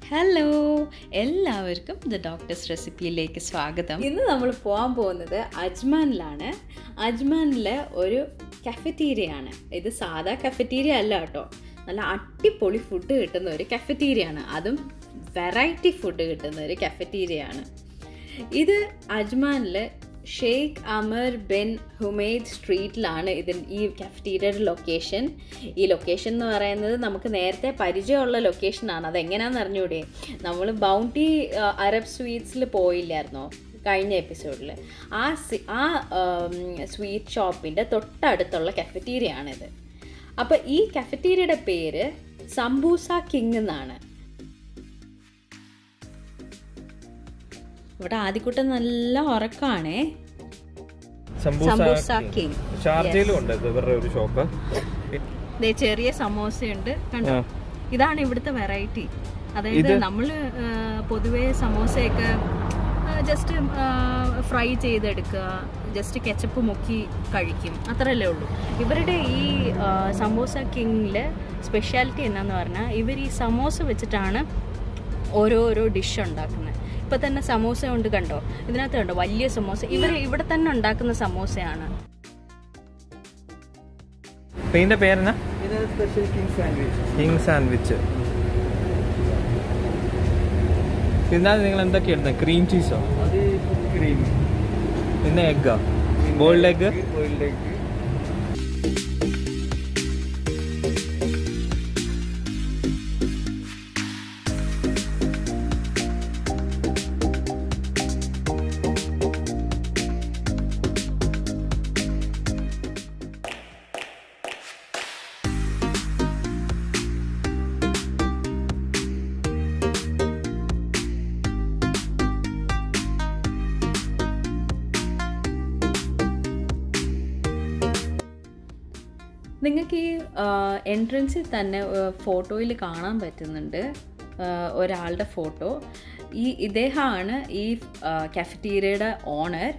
Hello എല്ലാവർക്കും the doctors റെസിപ്പിയിലേക്ക് സ്വാഗതം ഇന്ന് നമ്മൾ പോകാൻ പോകുന്നത് അജ്മാനിലാണ് അജ്മാനിലെ ഒരു കഫറ്റീരിയയാണ് ഇത് സാധാ കഫറ്റീരിയ അല്ല കേട്ടോ നല്ല അടിപൊളി ഫുഡ് കിട്ടുന്ന ഒരു കഫറ്റീരിയയാണ് അതും വെറൈറ്റി ഫുഡ് കിട്ടുന്ന ഒരു കഫറ്റീരിയയാണ് ഇത് അജ്മാനിൽ ഷെയ്ഖ് അമർ ബിൻ ഹുമൈദ് സ്ട്രീറ്റിലാണ് ഇതിൻ ഈ കഫറ്റീരിയയുടെ ലൊക്കേഷൻ ഈ ലൊക്കേഷൻ എന്ന് പറയുന്നത് നമുക്ക് നേരത്തെ പരിചയമുള്ള ലൊക്കേഷനാണ് അതെങ്ങനെയാണെന്ന് അറിഞ്ഞൂടെ നമ്മൾ ബൗണ്ടി അറബ് സ്വീറ്റ്സിൽ പോയില്ലായിരുന്നോ കഴിഞ്ഞ എപ്പിസോഡിൽ ആ സി ആ സ്വീറ്റ് ഷോപ്പിൻ്റെ തൊട്ടടുത്തുള്ള കഫറ്റീരിയാണിത് അപ്പോൾ ഈ കഫറ്റീരിയയുടെ പേര് സംബൂസ കിങ് എന്നാണ് ഇവിടെ ആദ്യക്കൂട്ടം നല്ല ഉറക്കമാണേ സംബൂസ കിങ് ഷാർജയിലും ഉണ്ട് ഇത് ഇവരുടെ ഒരു ഷോപ്പ് ദേ ചെറിയ സമോസയുണ്ട് കണ്ടോ ഇതാണ് ഇവിടുത്തെ വെറൈറ്റി അതായത് നമ്മള് ആ, പൊതുവേ സമോസയൊക്കെ ജസ്റ്റ് ഫ്രൈ ചെയ്തെടുക്കുക ജസ്റ്റ് കെച്ചപ്പ് മുക്കി കഴിക്കും അത്രയല്ലേ ഉള്ളൂ ഇവരുടെ ഈ ആ, സമോസ കിങ്ങിലെ സ്പെഷ്യാലിറ്റി എന്നാന്ന് പറഞ്ഞാൽ ഇവർ ഈ സമോസ വെച്ചിട്ടാണ് ഓരോരോ ഡിഷ് ഉണ്ടാക്കുന്നത് ഇപ്പൊ തന്നെ സമോസ ഉണ്ട് കണ്ടോ ഇതിനകത്ത് കണ്ടോ വലിയ സമോസ ഇവർ ഇവിടെ തന്നെ ഉണ്ടാക്കുന്ന സമോസയാണ് ഇതിന്റെ പേരെന്നാ ഇത് special king sandwich king sandwich ഇതിനകത്ത് നിങ്ങൾ എന്തൊക്കെ ഇടുന്നത് ക്രീം ചീസോ അത് ക്രീം പിന്നെ എഗ്ഗാ ബോൾഡ് എഗ്ഗ് ബോയിൽഡ് എഗ് നിങ്ങൾക്ക് ഈ എൻട്രൻസിൽ തന്നെ ഫോട്ടോയിൽ കാണാൻ പറ്റുന്നുണ്ട് ആ, ഒരാളുടെ ഫോട്ടോ ഈ ഇദ്ദേഹമാണ് ഈ കഫറ്റീരിയയുടെ ഓണർ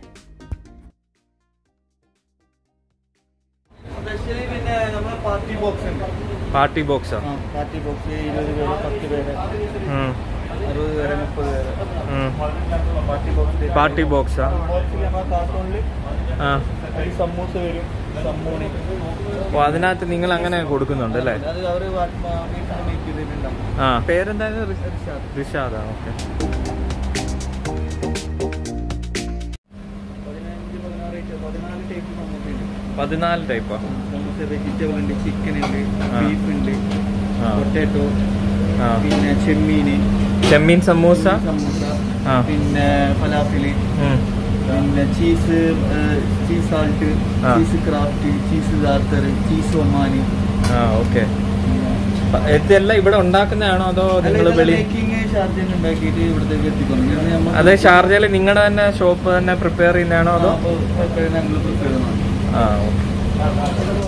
സ്പെഷ്യലി പിന്നെ നമ്മളെ പാർട്ടി ബോക്സ് ഉണ്ട് പാർട്ടി ബോക്സാ ആ പാർട്ടി ബോക്സ് ഇരുപത് പേര് പത്ത് പേര് അറുപത് പേര് മുപ്പത് പേര് പാർട്ടി ബോക്സ് പാർട്ടി ബോക്സാ ബോക്സിൽ നമ്മളെ കാർട്ടൂണിൽ ആ ഒരു സമൂസ വരും സമ്മൂണി അപ്പോൾ അതിനകത്ത് നിങ്ങൾ അങ്ങനെ കൊടുക്കുന്നുണ്ട് അല്ലേ അത് അവർ വീട്ടിൽ മേക്ക് ചെയ്തിട്ടുണ്ടാവും ആ പേരെന്തായാലും റിഷാദ്. റിഷാദാ ഓക്കെ പതിനഞ്ച് പതിനാറ് item, പതിനാല് ടൈപ്പ് സമൂസ ഉണ്ട് പതിനാല് ടൈപ്പാ സമൂസ വെജിറ്റബിൾ ഉണ്ട് ചിക്കൻ ഉണ്ട് ആ. ബീഫ് ഉണ്ട് ആ. പൊട്ടാറ്റോ ആ പിന്നെ ചെമ്മീന് ചെമ്മീൻ സമൂസ സമൂസ ആ. പിന്നെ ഫലാഫില് ഉം. പിന്നെ ചീസ് ചീസ് സാൾട്ട് ആ. ചീസ് ക്രാഫ്റ്റ് ചീസ് ദാർത്തർ ചീസ് ഒമാനി ആ ഓക്കെ ഇതെല്ലാം ഇവിടെ ഉണ്ടാക്കുന്നതാണോ അതോ നിങ്ങൾ വെളി മേക്കിംഗ് ഷാർജയിൽ ഉണ്ടാക്കിയിട്ട് ഇവിടത്തേക്ക് എത്തിക്കുന്നു അത് ഷാർജയിൽ നിങ്ങളുടെ തന്നെ ഷോപ്പ് തന്നെ പ്രിപ്പയർ ചെയ്യുന്നതാണോ അതോ ഞങ്ങൾ പ്രിപ്പയർ ചെയ്യുന്നതാണ് ആ ഓക്കെ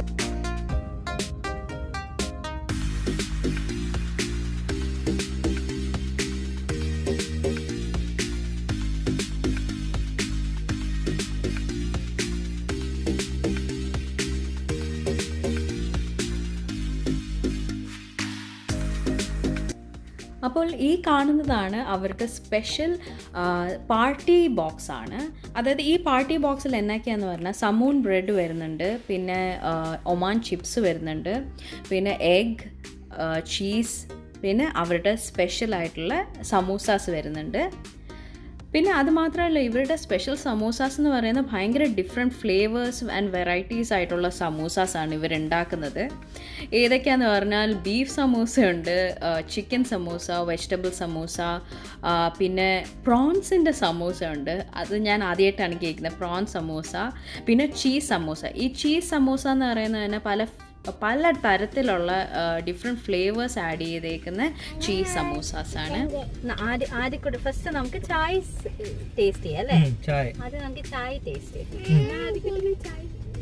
അപ്പോൾ ഈ കാണുന്നതാണ് അവരുടെ സ്പെഷ്യൽ പാർട്ടി ബോക്സ് ആണ് അതായത് ഈ പാർട്ടി ബോക്സിൽ എന്നൊക്കെയാന്ന് പറഞ്ഞാൽ സമൂൺ ബ്രെഡ് വരുന്നുണ്ട് പിന്നെ ആ, ഒമാൻ ചിപ്സ് വരുന്നുണ്ട് പിന്നെ എഗ് ചീസ് പിന്നെ അവരുടെ സ്പെഷ്യൽ ആയിട്ടുള്ള സമൂസാസ് വരുന്നുണ്ട് പിന്നെ അത് മാത്രമല്ല ഇവരുടെ സ്പെഷ്യൽ സമൂസാസ് എന്ന് പറയുന്നത് ഭയങ്കര ഡിഫറെൻറ്റ് ഫ്ലേവേഴ്സ് ആൻഡ് വെറൈറ്റീസ് ആയിട്ടുള്ള സമൂസാസ് ആണ് ഇവരുണ്ടാക്കുന്നത് ഏതൊക്കെയാന്ന് പറഞ്ഞാൽ ബീഫ് സമൂസ ഉണ്ട് ചിക്കൻ സമൂസ വെജിറ്റബിൾ സമൂസ ആ, പിന്നെ പ്രോൺസിൻ്റെ സമൂസ ഉണ്ട് അത് ഞാൻ ആദ്യമായിട്ടാണ് കേൾക്കുന്നത് പ്രോൺ സമൂസ പിന്നെ ചീസ് സമൂസ ഈ ചീസ് സമൂസ എന്ന് പറയുന്നത് തന്നെ പല പല തരത്തിലുള്ള ഡിഫറെൻറ്റ് ഫ്ലേവേഴ്സ് ആഡ് ചെയ്തേക്കുന്ന ചീസ് സമൂസാസ് ആണ് ആദ്യം ആദ്യം കൂടെ ഫസ്റ്റ് നമുക്ക് ചായ ടേസ്റ്റ് ചെയ്യാം അല്ലേ ചായ അത് നമുക്ക് ചായ ടേസ്റ്റ് ചെയ്യാം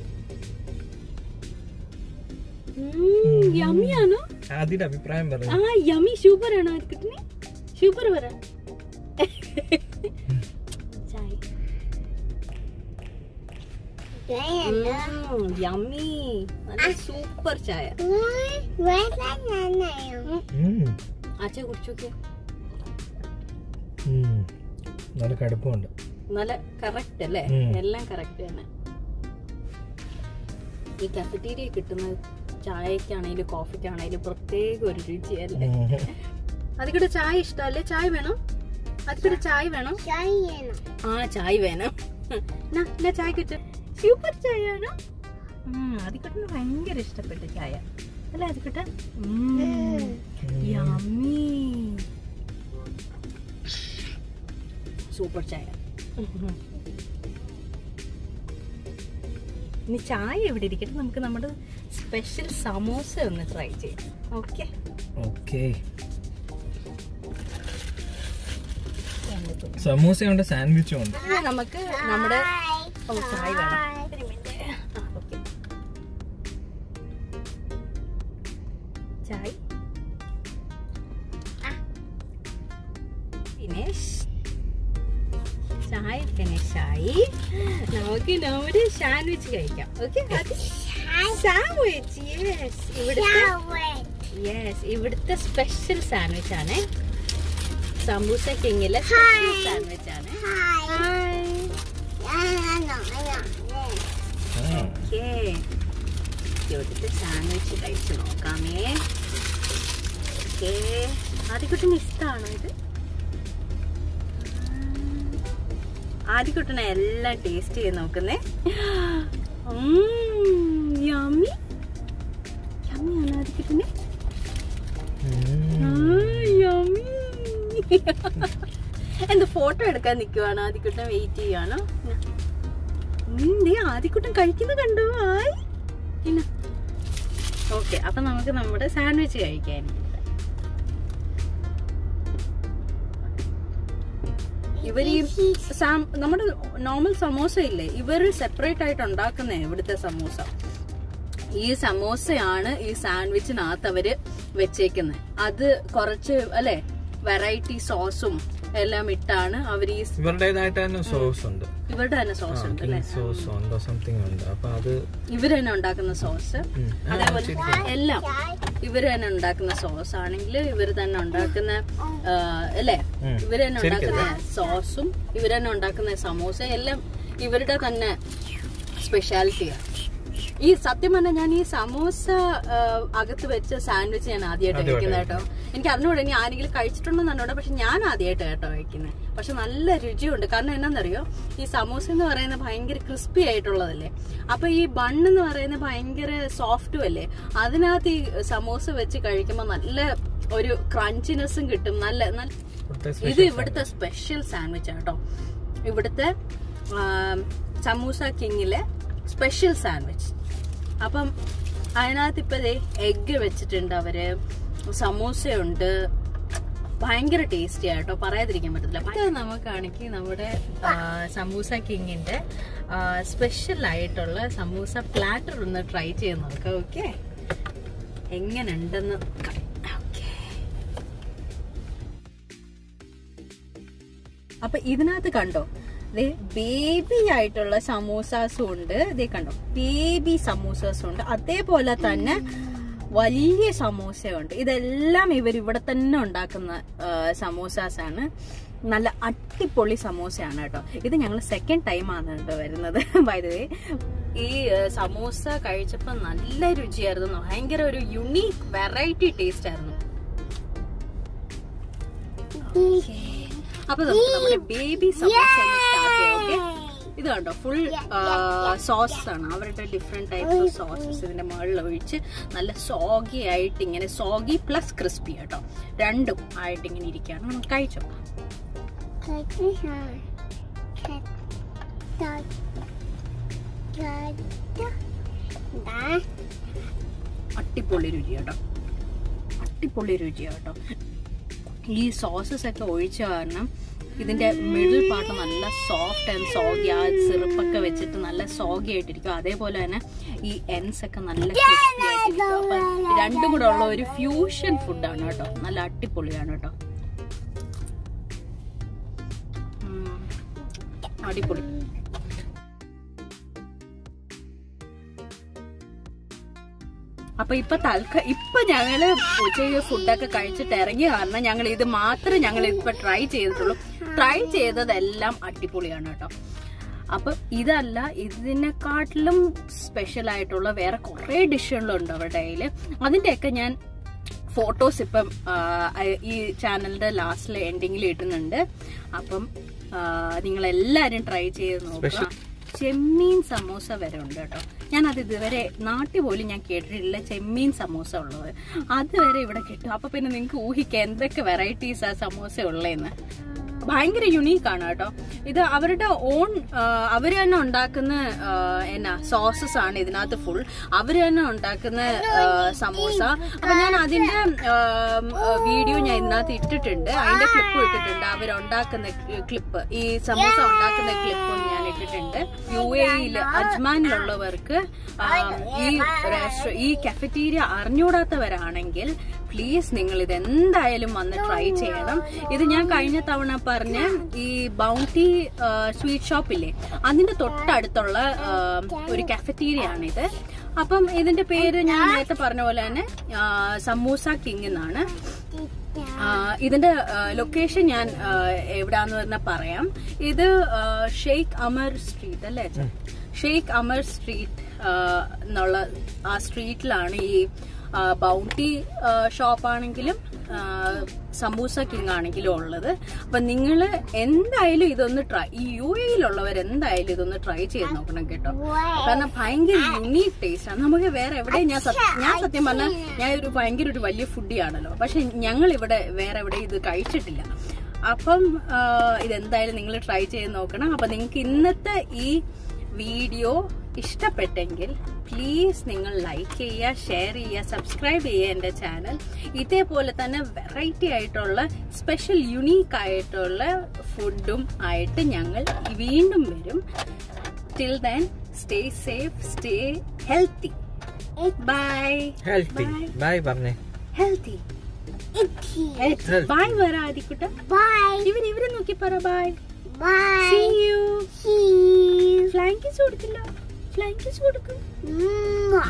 യമ്മിയാണോ അതിന്റെ അഭിപ്രായം പറഞ്ഞു ആ യമ്മി സൂപ്പർ ആണോ കിട്ടുന്നേ സൂപ്പർ പറ ചായ യമ്മി നല്ല സൂപ്പർ ചായ അച്ഛൻ കുടിച്ചു നോക്കിയ നല്ല കടുപ്പമുണ്ട് നല്ല കറക്റ്റ് അല്ലേ ഉം. എല്ലാം കറക്റ്റ് തന്നെ ഈ കഫറ്റീരിയ കിട്ടുന്ന ചായക്കാണേലും കോഫിക്കാണേലും പ്രത്യേക ഒരു രുചിയല്ലേ അതിക്കൂടെ ചായ ഇഷ്ടമല്ലേ ചായ വേണം അതിക്കൂടെ ചായ വേണം ആ ചായ വേണം നാ, നാ ചായ കുറ്റ സൂപ്പർ ചായ ആണോ അതിക്കൂട്ടിന് ഭയങ്കര ഇഷ്ടപ്പെട്ട ചായ അല്ലേ അതിക്കൂട്ട യമ്മി സൂപ്പർ ചായ ഇനി ചായ എവിടെ ഇരിക്കട്ടെ നമുക്ക് നമ്മുടെ സ്പെഷ്യൽ സമോസ ഒന്ന് ട്രൈ ചെയ്യാം ഓക്കെ ഓക്കെ സമൂസയുണ്ട് സാൻഡ്വിച്ചും ഉണ്ട് നമുക്ക് നമ്മുടെ ഓ ചായ വേണം ഒരു മിനിറ്റ്. ആ, ഓക്കേ. ചായ ഫിനിഷ് ചായ ഫിനിഷ് ആയി നമുക്ക് നമ്മുടെ സാൻഡ്വിച്ച് കഴിക്കാം ഓക്കെ സാൻഡ്വിച്ച് യെസ് ഇവിടുത്തെ യെസ് ഇവിടുത്തെ സ്പെഷ്യൽ സാൻഡ്വിച്ച് ആണ് സമൂസ കിങ്ങിലെ സ്പെഷ്യൽ സാൻഡ്വിച്ച് ആണ് ഹായ് ഓക്കേ ഇവിടുത്തെ സാൻഡ്വിച്ച് കഴിച്ചു നോക്കാമേ ഓക്കേ ആദ്യക്കുട്ടിന് ഇഷ്ടമാണോ ഇത് ആദ്യക്കുട്ടനെ എല്ലാം ടേസ്റ്റ് ചെയ്ത് നോക്കുന്നേ യമ്മി യമ്മിയാണ് ആദ്യക്കുട്ടനെ യമ്മി എന്ത് ഫോട്ടോ എടുക്കാൻ നിൽക്കുവാണോ ആദ്യക്കുട്ടൻ വെയിറ്റ് ചെയ്യുവാണോ ഉം, ദേ ആദ്യക്കുട്ടൻ കഴിക്കുന്ന കണ്ടോ ആയി ഓക്കെ അപ്പൊ നമുക്ക് നമ്മുടെ സാൻഡ്വിച്ച് കഴിക്കാൻ ഇവർ ഈ സാം- നമ്മുടെ നോർമൽ സമോസ ഇല്ലേ ഇവർ സെപ്പറേറ്റ് ആയിട്ട് ഉണ്ടാക്കുന്നേ ഇവിടുത്തെ സമോസ ഈ സമോസയാണ് ഈ സാൻഡ്വിച്ചിനകത്ത് അവര് വെച്ചേക്കുന്നത് അത് കുറച്ച് അല്ലെ വെറൈറ്റി സോസും എല്ലാം ഇട്ടാണ് അവർ ഈ ഇവരുടേതായിട്ട് തന്നെ സോസ് ഉണ്ട് ഇവരുടെ തന്നെ സോസ് ഉണ്ട് അല്ലെ സോസ് ഉണ്ടോ സംതിങ് ഉണ്ട് അപ്പൊ അത് ഇവര് തന്നെ ഉണ്ടാക്കുന്ന സോസ് ഉം. ആ, അതേപോലെ ശരിക്കും. എല്ലാം ഇവര് തന്നെ ഉണ്ടാക്കുന്ന സോസ് ആണെങ്കിൽ ഇവര് തന്നെ ഉണ്ടാക്കുന്ന ആ, അല്ലേ ഉം. ഇവര് തന്നെ ശരിക്കും ഉണ്ടാക്കുന്ന സോസും ഇവര് തന്നെ ഉണ്ടാക്കുന്ന സമോസ എല്ലാം ഇവരുടെ തന്നെ സ്പെഷ്യാലിറ്റിയാണ് ഈ സത്യം പറഞ്ഞാൽ ഞാൻ ഈ സമോസ ആ, അകത്ത് വെച്ച സാൻഡ്വിച്ച് ഞാൻ ആദ്യമായിട്ട് ആദ്യമായിട്ട് കഴിക്കുന്നത് കേട്ടോ എനിക്ക് അറിഞ്ഞൂടെ ഇനി ആരെങ്കിലും കഴിച്ചിട്ടുണ്ടോ എന്നോട് പക്ഷെ ഞാൻ ആദ്യമായിട്ട് കേട്ടോ കഴിക്കുന്നത് പക്ഷെ നല്ല രുചിയുണ്ട് കാരണം എന്നാന്നറിയോ ഈ സമോസ എന്ന് പറയുന്നത് ഭയങ്കര ക്രിസ്പി ആയിട്ടുള്ളതല്ലേ അപ്പൊ ഈ ബൺ എന്ന് പറയുന്നത് ഭയങ്കര സോഫ്റ്റും അല്ലേ അതിനകത്ത് ഈ സമോസ വെച്ച് കഴിക്കുമ്പോൾ നല്ല ഒരു ക്രഞ്ചിനെസ്സും കിട്ടും നല്ല നല്ല ഇവിടുത്തെ ഇത് special ഇവിടുത്തെ സ്പെഷ്യൽ സാൻഡ്വിച്ച് കേട്ടോ ഇവിടുത്തെ ആം, സമൂസ കിങ്ങിലെ സ്പെഷ്യൽ സാൻഡ്വിച്ച് അപ്പം അതിനകത്ത് ഇപ്പൊ എഗ്ഗ് വെച്ചിട്ടുണ്ട് അവര് സമൂസയുണ്ട് ഭയങ്കര ടേസ്റ്റി ആട്ടോ പറയാതിരിക്കാൻ പറ്റത്തില്ല ഇത് നമുക്കാണെങ്കിൽ നമ്മുടെ ആ, സമൂസ കിങ്ങിന്റെ സ്പെഷ്യൽ ആയിട്ടുള്ള സമൂസ പ്ലാറ്റർ ഒന്ന് ട്രൈ ചെയ്ത് നോക്കാം ഓക്കെ എങ്ങനെയുണ്ടെന്ന് നോക്കാം ഓക്കെ അപ്പൊ ഇതിനകത്ത് കണ്ടോ ദേ ബേബി ആയിട്ടുള്ള സമൂസാസും ഉണ്ട് ദേ കണ്ടോ ബേബി സമൂസാസും ഉണ്ട് അതേപോലെ തന്നെ വലിയ സമൂസയുണ്ട് ഇതെല്ലാം ഇവർ ഇവിടെ തന്നെ ഉണ്ടാക്കുന്ന സമൂസാസ് ആണ് നല്ല അടിപൊളി സമൂസയാണ് കേട്ടോ ഇത് ഞങ്ങൾ സെക്കൻഡ് ടൈം ആണ് കേട്ടോ വരുന്നത് ബൈ ദ വേ ഈ ആ, സമൂസ കഴിച്ചപ്പോൾ നല്ല രുചിയായിരുന്നു ഭയങ്കര ഒരു യുണീക്ക് വെറൈറ്റി ടേസ്റ്റ് ആയിരുന്നു അപ്പൊ നമുക്ക് നമ്മുടെ ബേബി സമോസ സ്റ്റാർട്ട് ചെയ്യാം ഓക്കെ ഇത് കണ്ടോ ഫുൾ സോസ് ആണ് അവരുടെ ഡിഫറെന്റ് ടൈപ്സ് ഓഫ് സോസസ് ഇതിന്റെ മുകളിൽ ഒഴിച്ച് നല്ല സോഗി ആയിട്ട് ഇങ്ങനെ സോഗി പ്ലസ് ക്രിസ്പി കേട്ടോ രണ്ടും ആയിട്ട് ഇങ്ങനെ ഇരിക്കുകയാണ് നമുക്ക് കഴിച്ചോ അട്ടിപ്പൊളി രുചി കേട്ടോ അട്ടിപ്പൊളി രുചി കേട്ടോ ഈ സോസസ് ഒക്കെ ഒഴിച്ച കാരണം ഇതിന്റെ മിഡിൽ പാർട്ട് നല്ല സോഫ്റ്റ് ആൻഡ് സോഗി ആ സിറപ്പൊക്കെ വെച്ചിട്ട് നല്ല സോഗി ആയിട്ടിരിക്കും അതേപോലെ തന്നെ ഈ എൻസ് ഒക്കെ നല്ല crispy ആയിട്ടിരിക്കും അപ്പൊ രണ്ടും കൂടെ ഉള്ള ഒരു ഫ്യൂഷൻ ഫുഡാണ് കേട്ടോ നല്ല അടിപൊളിയാണ് കേട്ടോ ഉം. അടിപൊളി അപ്പൊ ഇപ്പൊ തൽക്ക ഇപ്പൊ ഞങ്ങള് ഉച്ചയ്ക്ക് ഫുഡൊക്കെ കഴിച്ചിട്ട് ഇറങ്ങിയ കാരണം ഞങ്ങൾ ഇത് മാത്രമേ ഞങ്ങൾ ഇപ്പൊ ട്രൈ ചെയ്തിട്ടുള്ളൂ ട്രൈ ചെയ്തതെല്ലാം അടിപൊളിയാണ് കേട്ടോ അപ്പം ഇതല്ല ഇതിനെക്കാട്ടിലും സ്പെഷ്യൽ ആയിട്ടുള്ള വേറെ കുറേ ഡിഷുകളുണ്ട് അവരുടെ കയ്യിൽ അതിൻ്റെയൊക്കെ ഞാൻ ഫോട്ടോസ് ഇപ്പം ആ, ഈ ചാനലിന്റെ ലാസ്റ്റിൽ എൻഡിങ്ങിൽ ഇടുന്നുണ്ട് അപ്പം നിങ്ങൾ എല്ലാവരും ട്രൈ ചെയ്ത് നോക്കുക ചെമ്മീൻ സമോസ വരെ ഉണ്ട് കേട്ടോ ഞാൻ അത് ഇതുവരെ നാട്ടിൽ പോലും ഞാൻ കേട്ടിട്ടില്ല ചെമ്മീൻ സമോസ ഉള്ളത് അതുവരെ ഇവിടെ കിട്ടും അപ്പൊ പിന്നെ നിങ്ങൾക്ക് ഊഹിക്കാം എന്തൊക്കെ വെറൈറ്റീസ് ആ സമോസ ഉള്ളതെന്ന് ഭയങ്കര യുണീക്ക് ആണ് കേട്ടോ ഇത് അവരുടെ ഓൺ അവർ തന്നെ ഉണ്ടാക്കുന്ന ആ, എന്നാ സോസസ് ആണ് ഇതിനകത്ത് ഫുൾ അവർ തന്നെ ഉണ്ടാക്കുന്ന ആ, സമോസ അപ്പൊ ഞാൻ അതിന്റെ വീഡിയോ ഞാൻ ഇതിനകത്ത് ഇട്ടിട്ടുണ്ട് അതിന്റെ ക്ലിപ്പ് ഇട്ടിട്ടുണ്ട് അവരുണ്ടാക്കുന്ന ക്ലിപ്പ് ഈ സമോസ ഉണ്ടാക്കുന്ന ക്ലിപ്പും ഞാൻ ഇട്ടിട്ടുണ്ട് യു എയിൽ അജ്മാനിലുള്ളവർക്ക് ആ, ഈ restaurant- ഈ കഫറ്റീരിയ അറിഞ്ഞൂടാത്തവരാണെങ്കിൽ പ്ലീസ് നിങ്ങൾ ഇത് എന്തായാലും വന്ന് ട്രൈ ചെയ്യണം ഇത് ഞാൻ കഴിഞ്ഞ തവണ പറഞ്ഞ ഈ ബൗണ്ടി സ്വീറ്റ് ഷോപ്പില്ലേ അതിന്റെ തൊട്ടടുത്തുള്ള ആ, ഒരു കഫറ്റീരിയ ആണിത് അപ്പം ഇതിന്റെ പേര് ഞാൻ നേരത്തെ പറഞ്ഞ പോലെ തന്നെ ആ, സമൂസ കിങ് എന്നാണ് ആ, ഇതിന്റെ ലൊക്കേഷൻ ഞാൻ ആ, എവിടാന്ന് പറഞ്ഞാൽ പറയാം ഇത് ആ, ഷെയ്ഖ് അമർ സ്ട്രീറ്റ് അല്ലേ അച്ഛാ? ഷെയ്ഖ് അമർ സ്ട്രീറ്റ് ആ, എന്നുള്ള ആ സ്ട്രീറ്റിലാണ് ഈ ആ, ബൗണ്ടി ഷോപ്പ് ആണെങ്കിലും ആ, സമൂസ കിങ് ആണെങ്കിലും ഉള്ളത് അപ്പൊ നിങ്ങൾ എന്തായാലും ഇതൊന്ന് ട്രൈ ഈ യു എയിലുള്ളവർ എന്തായാലും ഇതൊന്ന് ട്രൈ ചെയ്ത് നോക്കണം കേട്ടോ കാരണം ഭയങ്കര യുണീക് ടേസ്റ്റ് ആണ് നമുക്ക് വേറെ എവിടെ ഞാൻ സത്യം- ഞാൻ സത്യം പറഞ്ഞാൽ ഞാൻ ഒരു ഭയങ്കര ഒരു വലിയ ഫുഡി ആണല്ലോ പക്ഷെ ഞങ്ങൾ ഇവിടെ വേറെ എവിടെ ഇത് കഴിച്ചിട്ടില്ല അപ്പം ആ, ഇതെന്തായാലും നിങ്ങൾ ട്രൈ ചെയ്ത് നോക്കണം അപ്പൊ നിങ്ങൾക്ക് ഇന്നത്തെ ഈ വീഡിയോ ഇഷ്ടപ്പെട്ടെങ്കിൽ പ്ലീസ് നിങ്ങൾ ലൈക്ക് ചെയ്യുക ഷെയർ ചെയ്യുക സബ്സ്ക്രൈബ് ചെയ്യുക എൻ്റെ ചാനൽ ഇതേപോലെ തന്നെ വെറൈറ്റി ആയിട്ടുള്ള സ്പെഷ്യൽ യുണീക്ക് ആയിട്ടുള്ള ഫുഡും ആയിട്ട് ഞങ്ങൾ വീണ്ടും വരും till then stay safe stay healthy bye healthy bye പറഞ്ഞേ ഹെൽത്തി Icky. ബൈ പറ ആദിക്കുട്ട Bye. ഇവർ ഇവരെ നോക്കി പറ bye Bye. See you Cheese. Flying kiss കൊടുക്കില്ല ഫ്ലൈങ് കിസ് കൊടുക്കും Mwah.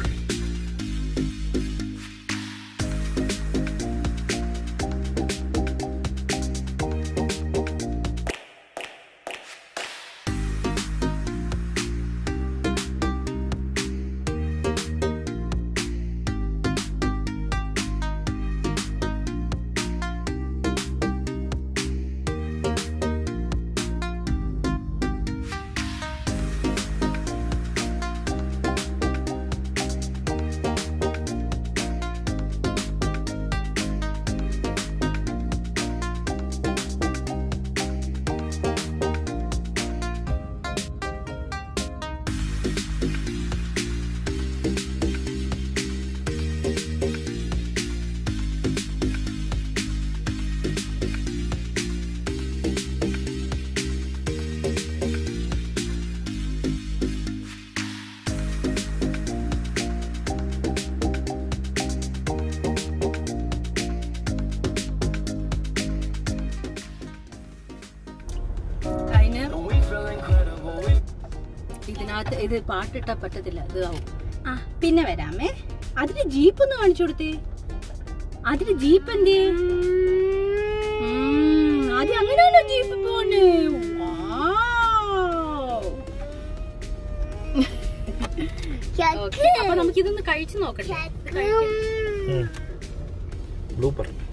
അതിന് ഇതിനകത്ത് ഇത് പാട്ടിട്ടാ പറ്റത്തില്ല ഇത് ആവും ആ പിന്നെ വരാമേ അതിന് ജീപ്പ് ഒന്ന് കാണിച്ചു കൊടുത്തേ അതിന് ജീപ്പ് എന്തേ ഉം, അത് അങ്ങനെയല്ലോ ജീപ്പ് പോണ് ഓക്കെ അപ്പൊ നമുക്ക് ഇതൊന്ന് കഴിച്ചു നോക്കട്ടെ ഇത് കഴിക്കാം. ബ്ലൂപ്പർ